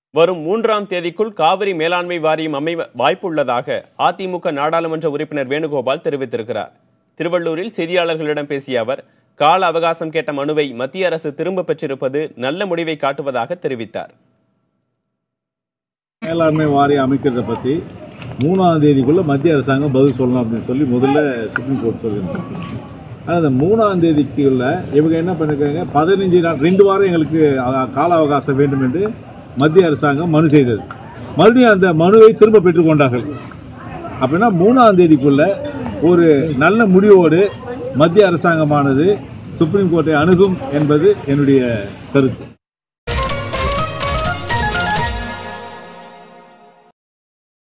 வரும் மூன்றாம் தேதிக்குள் காவிரி மேலாண்மை வாரியம் அமைய வாய்ப்புள்ளதாக அதிமுக நாடாளுமன்ற உறுப்பினர் வேணுகோபால் தெரிவித்திருக்கிறார் திருவள்ளூரில் செய்தியாளர்களிடம் பேசிய அவர் கால அவகாசம் கேட்ட மனுவை மத்திய அரசு திரும்ப பெற்றிருப்பது நல்ல முடிவை காட்டுவதாக தெரிவித்தார் மேலாண்மை வாரியம் அமைக்கிறத பத்தி மூணாம் தேதிக்குள்ள மத்திய அரசாங்கம் பதில் சொல்லணும் அப்படின்னு சொல்லி முதல்ல சுப்ரீம் கோர்ட் சொல்லியிருந்தாங்க ஆனா, அந்த மூணாம் தேதிக்குள்ள இவங்க என்ன பண்ணிருக்காங்க பதினஞ்சு நாள் ரெண்டு வாரம் எங்களுக்கு அ- கால அவகாசம் வேண்டும் என்று மத்திய அரசாங்கம் மனு செய்தது மறுபடியும் அந்த மனுவை திரும்ப பெற்றுக்கொண்டார்கள் அப்படின்னா மூணாம் தேதிக்குள்ள ஒரு நல்ல முடிவோடு மத்திய அரசாங்கமானது சுப்ரீம் கோர்ட்டை அணுகும் என்பது என்னுடைய கருத்து